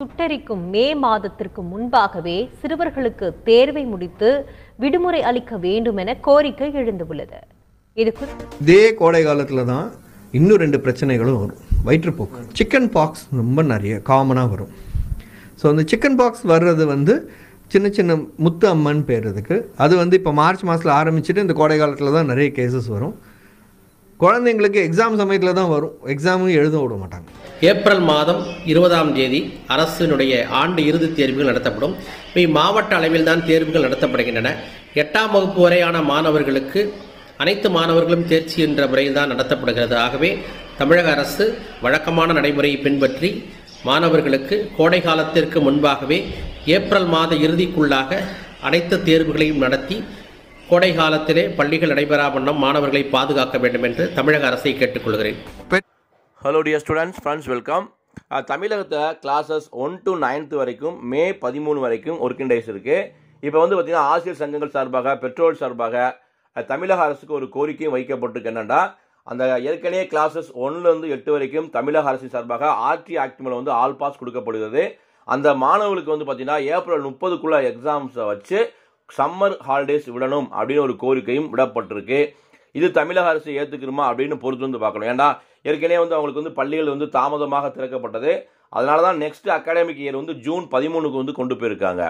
சுட்டரிக்கும் மே மாதத்திற்கு முன்பாகவே சிறுவர்களுக்கு தேர்வை முடித்து விடுமுறை அளிக்க வேண்டும் என கோரிக்கை எழுந்துள்ளது இது குறித்து இதே கோடை காலத்தில் தான் இன்னும் ரெண்டு பிரச்சனைகளும் வரும் வயிற்றுப்போக்கு சிக்கன் பாக்ஸ் ரொம்ப நிறைய காமனாக வரும் ஸோ அந்த சிக்கன் பாக்ஸ் வர்றது வந்து சின்ன சின்ன முத்து அம்மன் பேர் இதுக்கு அது வந்து இப்போ மார்ச் மாதத்தில் ஆரம்பிச்சுட்டு இந்த கோடை காலத்தில் தான் நிறைய கேசஸ் வரும் குழந்தைங்களுக்கு எக்ஸாம் சமயத்தில் தான் வரும் எக்ஸாமும் எழுத விட மாட்டாங்க ஏப்ரல் மாதம் இருபதாம் தேதி அரசினுடைய ஆண்டு இறுதித் தேர்வுகள் நடத்தப்படும் இவை மாவட்ட அளவில் தான் தேர்வுகள் நடத்தப்படுகின்றன எட்டாம் வகுப்பு வரையான மாணவர்களுக்கு அனைத்து மாணவர்களும் தேர்ச்சி என்ற முறையில் தான் நடத்தப்படுகிறது ஆகவே தமிழக அரசு வழக்கமான நடைமுறையை பின்பற்றி மாணவர்களுக்கு கோடை காலத்திற்கு முன்பாகவே ஏப்ரல் மாத இறுதிக்குள்ளாக அனைத்து தேர்வுகளையும் நடத்தி கோடை காலத்திலே பள்ளிகள் நடைபெறா வண்ணம் மாணவர்களை பாதுகாக்க வேண்டும் என்று தமிழக அரசை கேட்டுக்கொள்கிறேன் hello dear students friends welcome தமிழகத்தில் கிளாஸஸ் ஒன் டு நைன்த்து வரைக்கும் மே பதிமூணு வரைக்கும் ஒர்க்கிங் டேஸ் இருக்குது இப்போ வந்து பார்த்திங்கன்னா ஆசிரியர் சங்கங்கள் சார்பாக பெற்றோர் சார்பாக அஹ், தமிழக அரசுக்கு ஒரு கோரிக்கையும் வைக்கப்பட்டிருக்கு என்னென்னா அந்த ஏற்கனவே கிளாஸஸ் ஒன்றுலேருந்து எட்டு வரைக்கும் தமிழக அரசின் சார்பாக ஆர்டி ஆக்ட் மேலே வந்து ஆல் பாஸ் கொடுக்கப்படுகிறது அந்த மாணவர்களுக்கு வந்து பார்த்திங்கன்னா ஏப்ரல் முப்பதுக்குள்ளே எக்ஸாம்ஸை வச்சு சம்மர் ஹாலிடேஸ் விடணும் அப்படின்னு ஒரு கோரிக்கையும் விடப்பட்டிருக்கு இது தமிழக அரசு ஏற்றுக்கிறோமா அப்படின்னு பொறுத்து வந்து பார்க்கணும் ஏன்னா ஏற்கனவே வந்து அவங்களுக்கு வந்து பள்ளிகள் வந்து தாமதமாக திறக்கப்பட்டது அதனால தான் நெக்ஸ்ட் அகாடமிக் இயர் வந்து ஜூன் பதிமூணுக்கு வந்து கொண்டு போயிருக்காங்க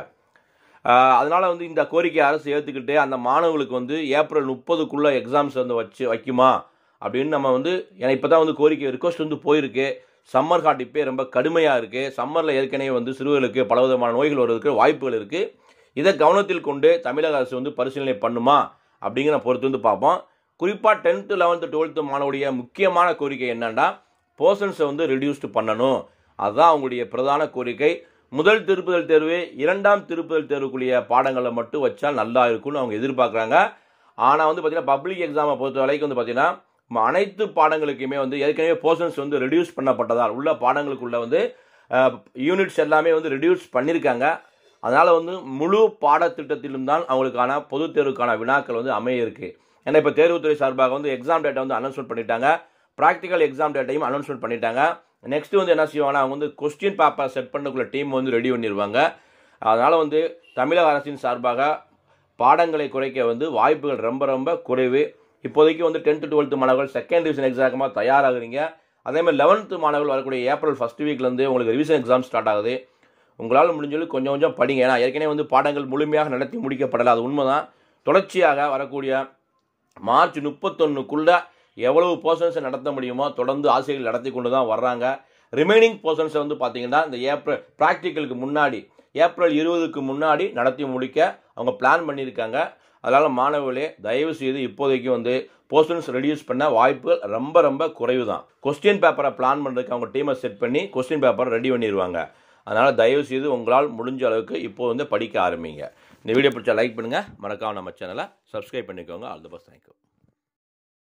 ஆஹ் அதனால வந்து இந்த கோரிக்கையை அரசு ஏற்றுக்கிட்டு அந்த மாணவர்களுக்கு வந்து ஏப்ரல் முப்பதுக்குள்ளே எக்ஸாம்ஸ் வந்து வச்சு வைக்குமா அப்படின்னு நம்ம வந்து ஏன்னா இப்போ தான் வந்து கோரிக்கை ரிக்வஸ்ட் வந்து போயிருக்கு சம்மர் ஹாட் இப்போ ரொம்ப கடுமையாக இருக்குது சம்மரில் ஏற்கனவே வந்து சிறுவர்களுக்கு பலவிதமான நோய்கள் வருவதற்கு வாய்ப்புகள் இருக்குது இதை கவனத்தில் கொண்டு தமிழக அரசு வந்து பரிசீலனை பண்ணுமா அப்படிங்கிற பொறுத்து வந்து பார்ப்போம் குறிப்பாக டென்த்து லெவன்த்து டுவெல்த்து மாணவருடைய முக்கியமான கோரிக்கை என்னன்னா போர்ஷன்ஸை வந்து ரெடியூஸ்டு பண்ணணும் அதுதான் அவங்களுடைய பிரதான கோரிக்கை முதல் திருப்புதல் தேர்வு இரண்டாம் திருப்புதல் தேர்வுக்குரிய பாடங்களை மட்டும் வச்சா நல்லா இருக்கும்னு அவங்க எதிர்பார்க்குறாங்க ஆனால் வந்து பார்த்தீங்கன்னா பப்ளிக் எக்ஸாமை பொறுத்த வரைக்கும் வந்து பார்த்தீங்கன்னா ம- அனைத்து பாடங்களுக்குமே வந்து ஏற்கனவே போர்ஷன்ஸ் வந்து ரெடியூஸ் பண்ணப்பட்டதால் உள்ள பாடங்களுக்குள்ள வந்து யூனிட்ஸ் எல்லாமே வந்து ரெடியூஸ் பண்ணியிருக்காங்க அதனால் வந்து முழு பாடத்திட்டத்திலும் தான் அவங்களுக்கான பொதுத் தேர்வுக்கான வினாக்கள் வந்து அமைய இருக்கு ஏன்னா இப்போ தேர்வுத்துறை சார்பாக வந்து எக்ஸாம் டேட்டை வந்து அனௌன்ஸ்மெண்ட் பண்ணிட்டாங்க ப்ராக்டிக்கல் எக்ஸாம் டேட்டையும் அனௌன்ஸ்மெண்ட் பண்ணிட்டாங்க நெக்ஸ்ட் வந்து என்ன செய்வாங்கன்னா அவங்க வந்து கொஸ்டின் பேப்பர் செட் பண்ணக்குள்ள டீம் வந்து ரெடி பண்ணிடுவாங்க அதனால் வந்து தமிழக அரசின் சார்பாக பாடங்களை குறைக்க வந்து வாய்ப்புகள் ரொம்ப ரொம்ப குறைவு இப்போதைக்கு வந்து டென்த்து டுவெல்த்து மாணவர்கள் செகண்ட் டிவிஷன் எக்ஸாமாக தயாராகிறீங்க அதே மாதிரி லெவன்த்து மாணவர்கள் வரக்கூடிய ஏப்ரல் ஃபஸ்ட் வீக்லேருந்து உங்களுக்கு ரிவிஷன் எக்ஸாம் ஸ்டார்ட் ஆகுது உங்களால் முடிஞ்சளவு கொஞ்சம் கொஞ்சம் படிங்க ஏன்னா ஏற்கனவே வந்து பாடங்கள் முழுமையாக நடத்தி முடிக்கப்படலை அது உண்மைதான் தொடர்ச்சியாக வரக்கூடிய மார்ச் முப்பத்தொன்னுக்குள்ள எவ்வளவு போர்ஷன்ஸை நடத்த முடியுமோ தொடர்ந்து ஆசிரியர்கள் நடத்தி கொண்டு தான் வர்றாங்க ரிமைனிங் போர்ஷன்ஸை வந்து பார்த்தீங்கன்னா இந்த ஏப்ரல் ப்ராக்டிக்கலுக்கு முன்னாடி ஏப்ரல் இருபதுக்கு முன்னாடி நடத்தி முடிக்க அவங்க பிளான் பண்ணியிருக்காங்க அதனால் மாணவர்களே தயவு செய்து இப்போதைக்கு வந்து போர்ஷன்ஸ் ரெடியூஸ் பண்ண வாய்ப்புகள் ரொம்ப ரொம்ப குறைவு தான் கொஸ்டின் பேப்பரை பிளான் பண்ணுறதுக்கு அவங்க டீமை செட் பண்ணி கொஸ்டின் பேப்பரை ரெடி பண்ணிடுவாங்க அதனால் தயவு செய்து உங்களால் முடிஞ்ச அளவுக்கு இப்போ வந்து படிக்க ஆரம்பிங்க இந்த வீடியோ பிடிச்சா லைக் பண்ணுங்கள் மறக்காம நம்ம சேனலை சப்ஸ்கிரைப் பண்ணிக்கோங்க ஆல் தி பெஸ்ட் தேங்க்யூ